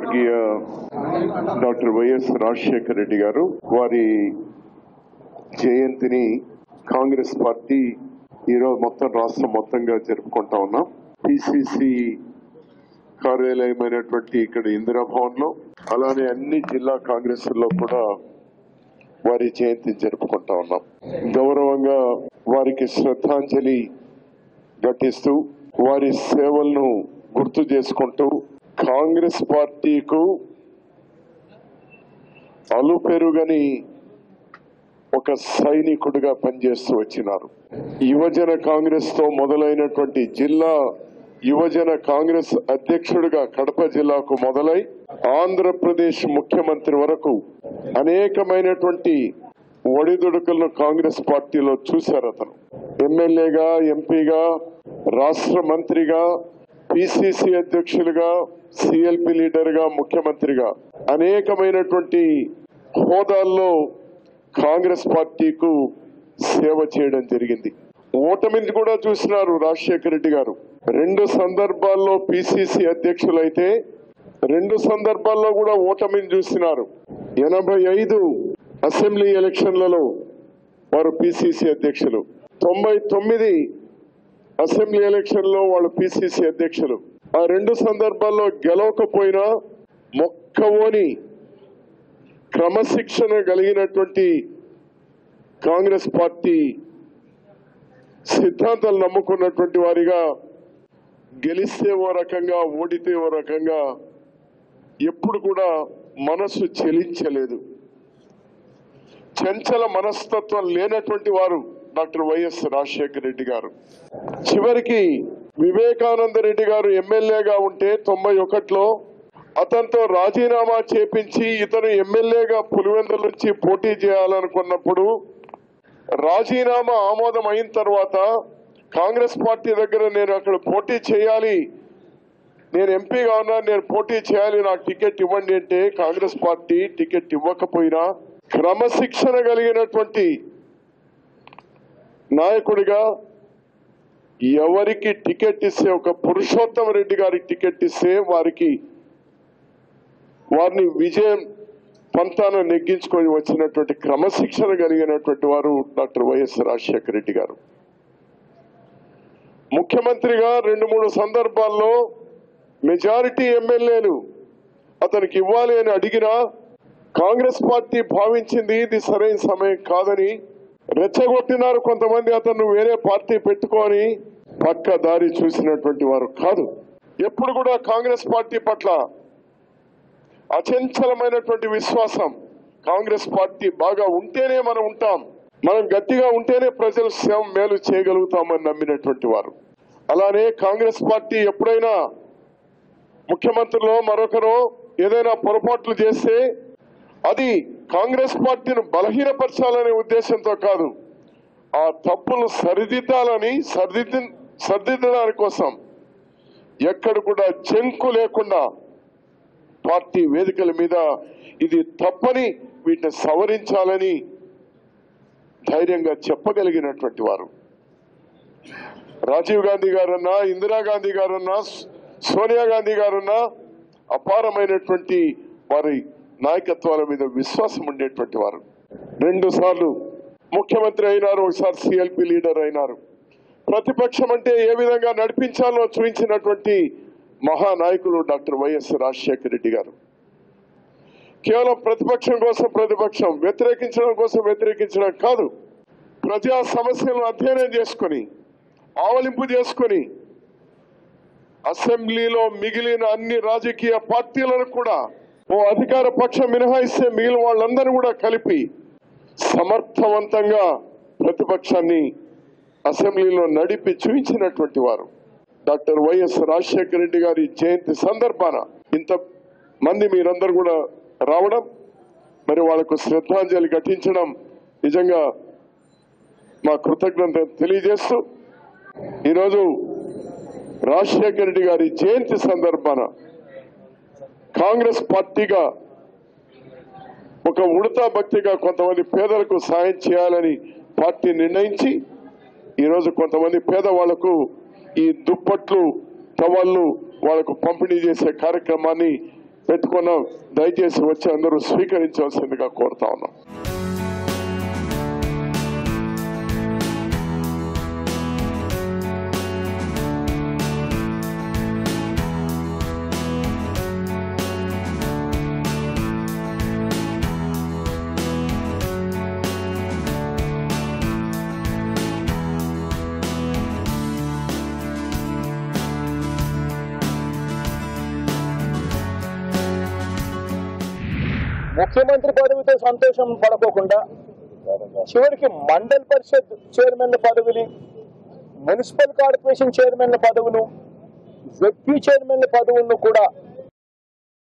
స్వర్గీయ doctor Y S Rajasekhara Reddy గారు వారి జయంతిని కాంగ్రెస్ పార్టీ ఈరోజు మొత్తం రాష్ట్రం మొత్తంగా జరుపుకుంటా ఉన్నాం పిసిసి కార్యాలయమైనటువంటి ఇక్కడ ఇందిరాభవన్ లో అలానే అన్ని జిల్లా కాంగ్రెస్ లో కూడా వారి జయంతి జరుపుకుంటా ఉన్నాం గౌరవంగా వారికి శ్రద్ధాంజలి ఘటిస్తూ వారి సేవలను గుర్తు చేసుకుంటూ కాంగ్రెస్ పార్టీకు అలుపెరుగని ఒక సైనికుడిగా పనిచేస్తూ వచ్చినారు యువజన కాంగ్రెస్ తో మొదలైనటువంటి జిల్లా యువజన కాంగ్రెస్ అధ్యక్షుడిగా కడప జిల్లాకు మొదలై ఆంధ్రప్రదేశ్ ముఖ్యమంత్రి వరకు అనేకమైనటువంటి ఒడిదుడుకులను కాంగ్రెస్ పార్టీలో చూశారు అతను ఎమ్మెల్యేగా ఎంపీగా రాష్ట్ర మంత్రిగా పిసిసి అధ్యక్షులుగా సిఎల్పి లీడర్ గా ముఖ్యమంత్రిగా అనేకమైనటువంటి హోదాల్లో కాంగ్రెస్ పార్టీకు సేవ చేయడం జరిగింది ఓటమిని కూడా చూసినారు రాజశేఖర రెడ్డి గారు రెండు సందర్భాల్లో పిసిసి అధ్యక్షులైతే రెండు సందర్భాల్లో కూడా ఓటమిని చూసినారు ఎనభై ఐదు అసెంబ్లీ ఎలక్షన్లలో వారు పిసిసి అధ్యక్షులు తొంభై తొమ్మిది అసెంబ్లీ ఎలక్షన్ లో వాళ్ళు పిసిసి అధ్యక్షులు ఆ రెండు సందర్భాల్లో గెలవకపోయినా మొక్కవోని క్రమశిక్షణ కలిగినటువంటి కాంగ్రెస్ పార్టీ సిద్ధాంతాలు నమ్ముకున్నటువంటి వారిగా గెలిస్తే ఓ రకంగా ఓడితే ఓ రకంగా ఎప్పుడు కూడా మనసు చెలించలేదు చంచల మనస్తత్వం లేనటువంటి వారు డాక్టర్ వైఎస్ రాజశేఖర రెడ్డి గారు చివరికి వివేకానంద రెడ్డి గారు ఎమ్మెల్యేగా ఉంటే తొంభై ఒకటిలో అతనితో రాజీనామా చేపించి ఇతను ఎమ్మెల్యేగా పులివెందుల నుంచి పోటీ చేయాలనుకున్నప్పుడు రాజీనామా ఆమోదం అయిన తర్వాత కాంగ్రెస్ పార్టీ దగ్గర నేను అక్కడ పోటీ చేయాలి నేను ఎంపీగా ఉన్నా నేను పోటీ చేయాలి నాకు టికెట్ ఇవ్వండి అంటే కాంగ్రెస్ పార్టీ టికెట్ ఇవ్వకపోయినా క్రమశిక్షణ కలిగినటువంటి నాయకుడిగా ఎవరికి టికెట్ ఇస్తే ఒక పురుషోత్తమ రెడ్డి గారికి టికెట్ ఇస్తే వారికి వారిని విజయం పంతాన నెగ్గించుకొని వచ్చినటువంటి క్రమశిక్షణ కలిగినటువంటి వారు డాక్టర్ వైఎస్ రాజశేఖర రెడ్డి గారు ముఖ్యమంత్రిగా రెండు మూడు సందర్భాల్లో మెజారిటీ ఎమ్మెల్యేలు అతనికి ఇవ్వాలి అని అడిగినా కాంగ్రెస్ పార్టీ భావించింది ఇది సరైన సమయం కాదని రెచ్చగొట్టినారు కొంతమంది అతను వేరే పార్టీ పెట్టుకొని పక్క దారి చూసినటువంటి వారు కాదు ఎప్పుడు కూడా కాంగ్రెస్ పార్టీ పట్ల అచంచలమైనటువంటి విశ్వాసం కాంగ్రెస్ పార్టీ బాగా ఉంటేనే మనం ఉంటాం మనం గట్టిగా ఉంటేనే ప్రజలు సేవ మేలు చేయగలుగుతామని నమ్మినటువంటి వారు అలానే కాంగ్రెస్ పార్టీ ఎప్పుడైనా ముఖ్యమంత్రిలో మరొకరు ఏదైనా పొరపాట్లు చేస్తే అది కాంగ్రెస్ పార్టీని బలహీనపరచాలనే ఉద్దేశంతో కాదు ఆ తప్పులు సరిదిద్దాలని సరిదిద్ద సరిదిద్దడానికి కోసం ఎక్కడ కూడా చెంకు లేకుండా పార్టీ వేదికల మీద ఇది తప్పని వీటిని సవరించాలని ధైర్యంగా చెప్పగలిగినటువంటి వారు రాజీవ్ గాంధీ గారన్నా ఇందిరాగాంధీ గారన్నా సోనియా గాంధీ గారన్నా అపారమైనటువంటి వారి నాయకత్వాల మీద విశ్వాసం ఉండేటువంటి వారు రెండు సార్లు ముఖ్యమంత్రి అయినారు ఒకసారి సిఎల్పి లీడర్ అయినారు ప్రతిపక్షం అంటే ఏ విధంగా నడిపించాలో చూపించినటువంటి మహానాయకులు డాక్టర్ వైఎస్ రాజశేఖర రెడ్డి గారు కేవలం ప్రతిపక్షం కోసం ప్రతిపక్షం వ్యతిరేకించడం కోసం వ్యతిరేకించడం కాదు ప్రజా సమస్యలను అధ్యయనం చేసుకొని ఆవలింపు చేసుకొని అసెంబ్లీలో మిగిలిన అన్ని రాజకీయ పార్టీలను కూడా ఓ అధికార పక్షం మినహాయిస్తే మిగిలిన వాళ్ళందరూ కూడా కలిపి సమర్థవంతంగా ప్రతిపక్షాన్ని అసెంబ్లీలో నడిపి చూపించినటువంటి వారు డాక్టర్ వైఎస్ రాజశేఖర రెడ్డి గారి జయంతి సందర్భాన ఇంత మంది మీరందరూ కూడా రావడం మరి వాళ్లకు శ్రద్ధాంజలి ఘటించడం నిజంగా మా కృతజ్ఞత తెలియజేస్తూ ఈరోజు రాజశేఖర రెడ్డి గారి జయంతి సందర్భాన కాంగ్రెస్ పార్టీగా ఒక ఉడతా భక్తిగా కొంతమంది పేదలకు సాయం చేయాలని పార్టీ నిర్ణయించి ఈరోజు కొంతమంది పేదవాళ్లకు ఈ దుప్పట్లు టవళ్ళు వాళ్లకు పంపిణీ చేసే కార్యక్రమాన్ని పెట్టుకున్నాం దయచేసి వచ్చి అందరూ స్వీకరించవలసిందిగా కోరుతా ఉన్నాం ముఖ్యమంత్రి పదవితో సంతోషం పడుకోకుండా చివరికి మండల్ పరిషత్ చైర్మన్ పదవులు మున్సిపల్ కార్పొరేషన్ చైర్మన్ పదవులు జెడ్పీ చైర్మన్ పదవులను కూడా